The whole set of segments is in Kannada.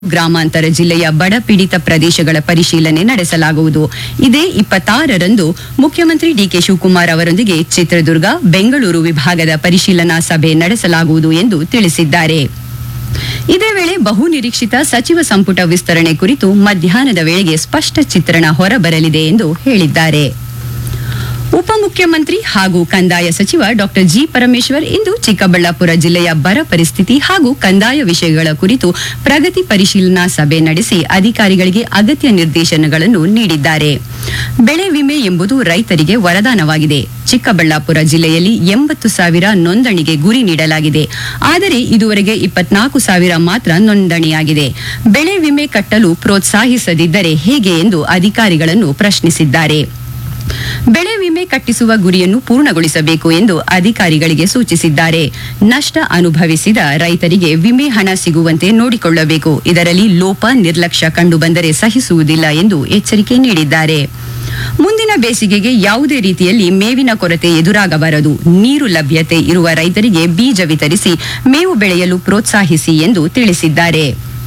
ಗ್ರಾಮಾಂತರ ಜಿಲ್ಲೆಯ ಬಡ ಪೀಡಿತ ಪ್ರದೇಶಗಳ ಪರಿಶೀಲನೆ ನಡೆಸಲಾಗುವುದು ಇದೇ ಇಪ್ಪತ್ತಾರರಂದು ಮುಖ್ಯಮಂತ್ರಿ ಡಿಕೆ ಶಿವಕುಮಾರ್ ಅವರೊಂದಿಗೆ ಚಿತ್ರದುರ್ಗ ಬೆಂಗಳೂರು ವಿಭಾಗದ ಪರಿಶೀಲನಾ ಸಭೆ ನಡೆಸಲಾಗುವುದು ಎಂದು ತಿಳಿಸಿದ್ದಾರೆ ಇದೇ ವೇಳೆ ಬಹು ನಿರೀಕ್ಷಿತ ಸಚಿವ ಸಂಪುಟ ವಿಸ್ತರಣೆ ಕುರಿತು ಮಧ್ಯಾಹ್ನದ ವೇಳೆಗೆ ಸ್ಪಷ್ಟ ಚಿತ್ರಣ ಹೊರಬರಲಿದೆ ಎಂದು ಹೇಳಿದ್ದಾರೆ ಉಪಮುಖ್ಯಮಂತ್ರಿ ಹಾಗೂ ಕಂದಾಯ ಸಚಿವ ಡಾಕ್ಟರ್ ಜಿ ಪರಮೇಶ್ವರ್ ಇಂದು ಚಿಕ್ಕಬಳ್ಳಾಪುರ ಜಿಲ್ಲೆಯ ಬರ ಪರಿಸ್ಥಿತಿ ಹಾಗೂ ಕಂದಾಯ ವಿಷಯಗಳ ಕುರಿತು ಪ್ರಗತಿ ಪರಿಶೀಲನಾ ಸಭೆ ನಡೆಸಿ ಅಧಿಕಾರಿಗಳಿಗೆ ಅಗತ್ಯ ನಿರ್ದೇಶನಗಳನ್ನು ನೀಡಿದ್ದಾರೆ ಬೆಳೆ ವಿಮೆ ಎಂಬುದು ರೈತರಿಗೆ ವರದಾನವಾಗಿದೆ ಚಿಕ್ಕಬಳ್ಳಾಪುರ ಜಿಲ್ಲೆಯಲ್ಲಿ ಎಂಬತ್ತು ಸಾವಿರ ನೋಂದಣಿಗೆ ಗುರಿ ನೀಡಲಾಗಿದೆ ಆದರೆ ಇದುವರೆಗೆ ಇಪ್ಪತ್ನಾಲ್ಕು ಸಾವಿರ ಮಾತ್ರ ನೋಂದಣಿಯಾಗಿದೆ ಬೆಳೆ ವಿಮೆ ಕಟ್ಟಲು ಪ್ರೋತ್ಸಾಹಿಸದಿದ್ದರೆ ಹೇಗೆ ಎಂದು ಅಧಿಕಾರಿಗಳನ್ನು ಪ್ರಶ್ನಿಸಿದ್ದಾರೆ ಬೆಳೆ ವಿಮೆ ಕಟ್ಟಿಸುವ ಗುರಿಯನ್ನು ಪೂರ್ಣಗೊಳಿಸಬೇಕು ಎಂದು ಅಧಿಕಾರಿಗಳಿಗೆ ಸೂಚಿಸಿದ್ದಾರೆ ನಷ್ಟ ಅನುಭವಿಸಿದ ರೈತರಿಗೆ ವಿಮೆ ಹಣ ಸಿಗುವಂತೆ ನೋಡಿಕೊಳ್ಳಬೇಕು ಇದರಲ್ಲಿ ಲೋಪ ನಿರ್ಲಕ್ಷ್ಯ ಕಂಡುಬಂದರೆ ಸಹಿಸುವುದಿಲ್ಲ ಎಂದು ಎಚ್ಚರಿಕೆ ನೀಡಿದ್ದಾರೆ ಮುಂದಿನ ಬೇಸಿಗೆಗೆ ಯಾವುದೇ ರೀತಿಯಲ್ಲಿ ಮೇವಿನ ಕೊರತೆ ಎದುರಾಗಬಾರದು ನೀರು ಲಭ್ಯತೆ ಇರುವ ರೈತರಿಗೆ ಬೀಜ ವಿತರಿಸಿ ಮೇವು ಬೆಳೆಯಲು ಪ್ರೋತ್ಸಾಹಿಸಿ ಎಂದು ತಿಳಿಸಿದ್ದಾರೆ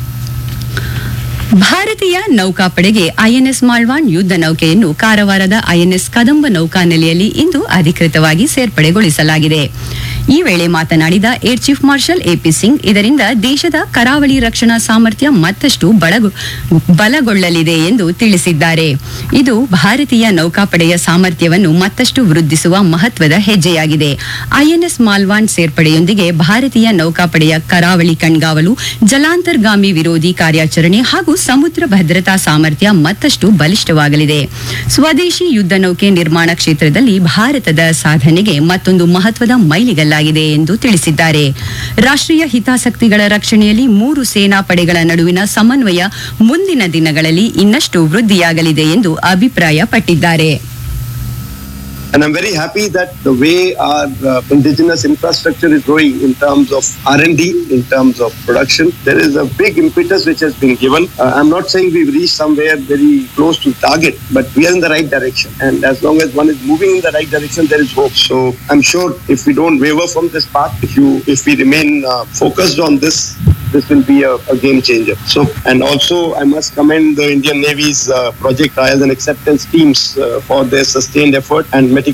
ಭಾರತೀಯ ನೌಕಾಪಡೆಗೆ ಐಎನ್ಎಸ್ ಮಾಲ್ವಾನ್ ಯುದ್ಧ ನೌಕೆಯನ್ನು ಕಾರವಾರದ ಐಎನ್ಎಸ್ ಕದಂಬ ನೌಕಾನೆಲೆಯಲ್ಲಿ ಇಂದು ಅಧಿಕೃತವಾಗಿ ಸೇರ್ಪಡೆಗೊಳಿಸಲಾಗಿದೆ ಈ ವೇಳೆ ಮಾತನಾಡಿದ air chief marshal AP Singh ಇದರಿಂದ ದೇಶದ ಕರಾವಳಿ ರಕ್ಷಣಾ ಸಾಮರ್ಥ್ಯ ಮತ್ತಷ್ಟು ಬಳಗೊ- ಬಲಗೊಳ್ಳಲಿದೆ ಎಂದು ತಿಳಿಸಿದ್ದಾರೆ ಇದು ಭಾರತೀಯ ನೌಕಾಪಡೆಯ ಸಾಮರ್ಥ್ಯವನ್ನು ಮತ್ತಷ್ಟು ವೃದ್ಧಿಸುವ ಮಹತ್ವದ ಹೆಜ್ಜೆಯಾಗಿದೆ ಐಎನ್ಎಸ್ ಮಾಲ್ವಾನ್ ಸೇರ್ಪಡೆಯೊಂದಿಗೆ ಭಾರತೀಯ ನೌಕಾಪಡೆಯ ಕರಾವಳಿ ಕಣ್ಗಾವಲು ಜಲಾಂತರ್ಗಾಮಿ ವಿರೋಧಿ ಕಾರ್ಯಾಚರಣೆ ಹಾಗೂ ಸಮುದ್ರ ಭದ್ರತಾ ಸಾಮರ್ಥ್ಯ ಮತ್ತಷ್ಟು ಬಲಿಷ್ಠವಾಗಲಿದೆ ಸ್ವದೇಶಿ ಯುದ್ಧ ನೌಕೆ ನಿರ್ಮಾಣ ಕ್ಷೇತ್ರದಲ್ಲಿ ಭಾರತದ ಸಾಧನೆಗೆ ಮತ್ತೊಂದು ಮಹತ್ವದ ಮೈಲಿಗಲ್ಲಾಗಿದೆ ಎಂದು ತಿಳಿಸಿದ್ದಾರೆ ರಾಷ್ಟ್ರೀಯ ಹಿತಾಸಕ್ತಿಗಳ ರಕ್ಷಣೆಯಲ್ಲಿ ಮೂರು ಸೇನಾ ಪಡೆಗಳ ನಡುವಿನ ಸಮನ್ವಯ ಮುಂದಿನ ದಿನಗಳಲ್ಲಿ ಇನ್ನಷ್ಟು ವೃದ್ಧಿಯಾಗಲಿದೆ ಎಂದು ಅಭಿಪ್ರಾಯಪಟ್ಟಿದ್ದಾರೆ And I'm very happy that the way our uh, indigenous infrastructure is growing in terms of R&D, in terms of production, there is a big impetus which has been given. Uh, I'm not saying we've reached somewhere very close to target, but we are in the right direction. And as long as one is moving in the right direction, there is hope. So I'm sure if we don't waver from this path, if you if we remain uh, focused on this, this will be a, a game changer. So, and also I must commend the Indian Navy's uh, project trials and acceptance teams uh, for their sustained effort and meticulous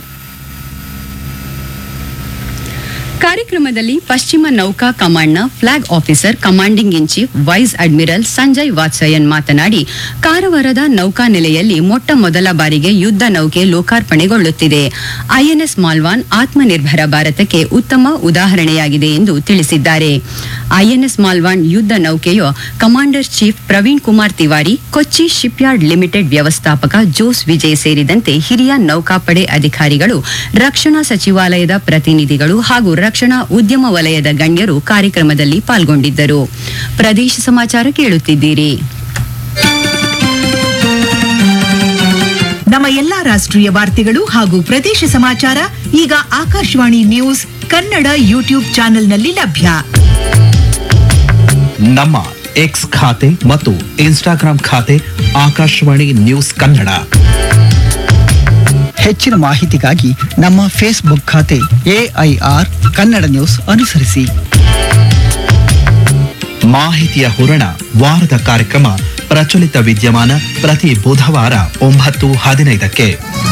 ಕಾರ್ಯಕ್ರಮದಲ್ಲಿ ಪಶ್ಚಿಮ ನೌಕಾ ಕಮಾಂಡ್ನ flag officer commanding in chief vice admiral Sanjay Vatsayan ಮಾತನಾಡಿ ಕಾರವಾರದ ನೌಕಾನೆಲೆಯಲ್ಲಿ ಮೊಟ್ಟ ಮೊದಲ ಬಾರಿಗೆ ಯುದ್ಧ ನೌಕೆ ಲೋಕಾರ್ಪಣೆಗೊಳ್ಳುತ್ತಿದೆ ಐಎನ್ಎಸ್ ಮಾಲ್ವಾನ್ ಆತ್ಮನಿರ್ಭರ ಭಾರತಕ್ಕೆ ಉತ್ತಮ ಉದಾಹರಣೆಯಾಗಿದೆ ಎಂದು ತಿಳಿಸಿದ್ದಾರೆ ಐಎನ್ಎಸ್ ಮಾಲ್ವಾನ್ ಯುದ್ಧ ನೌಕೆಯ commander chief Praveen Kumar Tiwari Kochi shipyard limited ವ್ಯವಸ್ಥಾಪಕ ಜೋಸ್ ವಿಜಯ್ ಸೇರಿದಂತೆ ಹಿರಿಯ ನೌಕಾಪಡೆ ಅಧಿಕಾರಿಗಳು ರಕ್ಷಣಾ ಸಚಿವಾಲಯದ ಪ್ರತಿನಿಧಿಗಳು ಹಾಗೂ ರಕ್ಷಣಾ ಉದ್ಯಮ ವಲಯದ ಗಣ್ಯರು ಕಾರ್ಯಕ್ರಮದಲ್ಲಿ ಪಾಲ್ಗೊಂಡಿದ್ದರು ಪ್ರದೇಶ ಸಮಾಚಾರ ಕೇಳುತ್ತಿದ್ದೀರಿ ನಮ್ಮ ಎಲ್ಲಾ ರಾಷ್ಟ್ರೀಯ ವಾರ್ತೆಗಳು ಹಾಗೂ ಪ್ರದೇಶ ಸಮಾಚಾರ ಈಗ ಆಕಾಶವಾಣಿ ನ್ಯೂಸ್ ಕನ್ನಡ ಯೂಟ್ಯೂಬ್ ಚಾನೆಲ್ನಲ್ಲಿ ಲಭ್ಯ ನಮ್ಮ ಎಕ್ಸ್ ಖಾತೆ ಮತ್ತು ಇನ್ಸ್ಟಾಗ್ರಾಂ ಖಾತೆ ಆಕಾಶವಾಣಿ ನ್ಯೂಸ್ ಕನ್ನಡ ಹೆಚ್ಚಿನ ಮಾಹಿತಿಗಾಗಿ ನಮ್ಮ ಫೇಸ್ಬುಕ್ ಖಾತೆ ಎಐಆರ್ ಕನ್ನಡ ನ್ಯೂಸ್ ಅನುಸರಿಸಿ ಮಾಹಿತಿಯ ಹೂರಣ ವಾರದ ಕಾರ್ಯಕ್ರಮ ಪ್ರಚಲಿತ ವಿದ್ಯಮಾನ ಪ್ರತಿ ಬುಧವಾರ ಒಂಬತ್ತು ಹದಿನೈದಕ್ಕೆ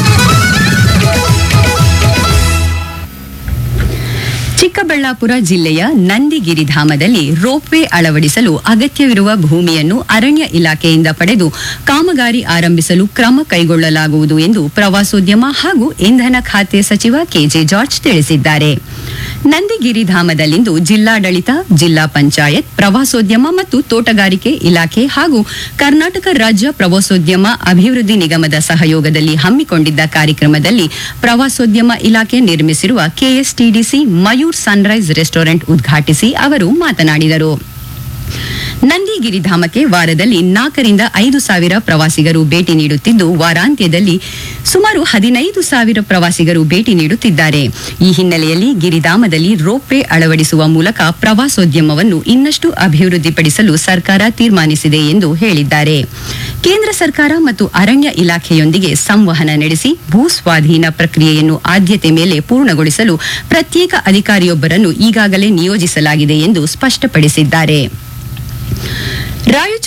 ಚಿಕ್ಕಬಳ್ಳಾಪುರ ಜಿಲ್ಲೆಯ ನಂದಿಗಿರಿಧಾಮದಲ್ಲಿ ರೋಪ್ವೇ ಅಳವಡಿಸಲು ಅಗತ್ಯವಿರುವ ಭೂಮಿಯನ್ನು ಅರಣ್ಯ ಇಲಾಖೆಯಿಂದ ಪಡೆದು ಕಾಮಗಾರಿ ಆರಂಭಿಸಲು ಕ್ರಮ ಕೈಗೊಳ್ಳಲಾಗುವುದು ಎಂದು ಪ್ರವಾಸೋದ್ಯಮ ಹಾಗೂ ಇಂಧನ ಖಾತೆ ಸಚಿವ ಕೆಜೆ ಜಾರ್ಜ್ ತಿಳಿಸಿದ್ದಾರೆ ನಂದಿಗಿರಿಧಾಮದಲ್ಲಿಂದು ಜಿಲ್ಲಾಡಳಿತ ಜಿಲ್ಲಾ ಪಂಚಾಯತ್ ಪ್ರವಾಸೋದ್ಯಮ ಮತ್ತು ತೋಟಗಾರಿಕೆ ಇಲಾಖೆ ಹಾಗೂ ಕರ್ನಾಟಕ ರಾಜ್ಯ ಪ್ರವಾಸೋದ್ಯಮ ಅಭಿವೃದ್ಧಿ ನಿಗಮದ ಸಹಯೋಗದಲ್ಲಿ ಹಮ್ಮಿಕೊಂಡಿದ್ದ ಕಾರ್ಯಕ್ರಮದಲ್ಲಿ ಪ್ರವಾಸೋದ್ಯಮ ಇಲಾಖೆ ನಿರ್ಮಿಸಿರುವ ಕೆಎಸ್ಟಿಡಿಸಿ ಮಯೂರ್ ಸನ್ರೈಸ್ ರೆಸ್ಟೋರೆಂಟ್ ಉದ್ಘಾಟಿಸಿ ಅವರು ಮಾತನಾಡಿದರು ನಂದಿಗಿರಿಧಾಮಕ್ಕೆ ವಾರದಲ್ಲಿ ನಾಲ್ಕರಿಂದ ಐದು ಸಾವಿರ ಪ್ರವಾಸಿಗರು ಭೇಟಿ ನೀಡುತ್ತಿದ್ದು ವಾರಾಂತ್ಯದಲ್ಲಿ ಸುಮಾರು ಹದಿನೈದು ಸಾವಿರ ಪ್ರವಾಸಿಗರು ಭೇಟಿ ನೀಡುತ್ತಿದ್ದಾರೆ ಈ ಹಿನ್ನೆಲೆಯಲ್ಲಿ ಗಿರಿಧಾಮದಲ್ಲಿ ರೋಪ್ವೇ ಅಳವಡಿಸುವ ಮೂಲಕ ಪ್ರವಾಸೋದ್ಯಮವನ್ನು ಇನ್ನಷ್ಟು ಅಭಿವೃದ್ಧಿಪಡಿಸಲು ಸರ್ಕಾರ ತೀರ್ಮಾನಿಸಿದೆ ಎಂದು ಹೇಳಿದ್ದಾರೆ ಕೇಂದ್ರ ಸರ್ಕಾರ ಮತ್ತು ಅರಣ್ಯ ಇಲಾಖೆಯೊಂದಿಗೆ ಸಂವಹನ ನಡೆಸಿ ಭೂ ಸ್ವಾಧೀನ ಪ್ರಕ್ರಿಯೆಯನ್ನು ಆದ್ಯತೆ ಮೇಲೆ ಪೂರ್ಣಗೊಳಿಸಲು ಪ್ರತ್ಯೇಕ ಅಧಿಕಾರಿಯೊಬ್ಬರನ್ನು ಈಗಾಗಲೇ ನಿಯೋಜಿಸಲಾಗಿದೆ ಎಂದು ಸ್ಪಷ್ಟಪಡಿಸಿದ್ದಾರೆ ರಾಯಚೂರು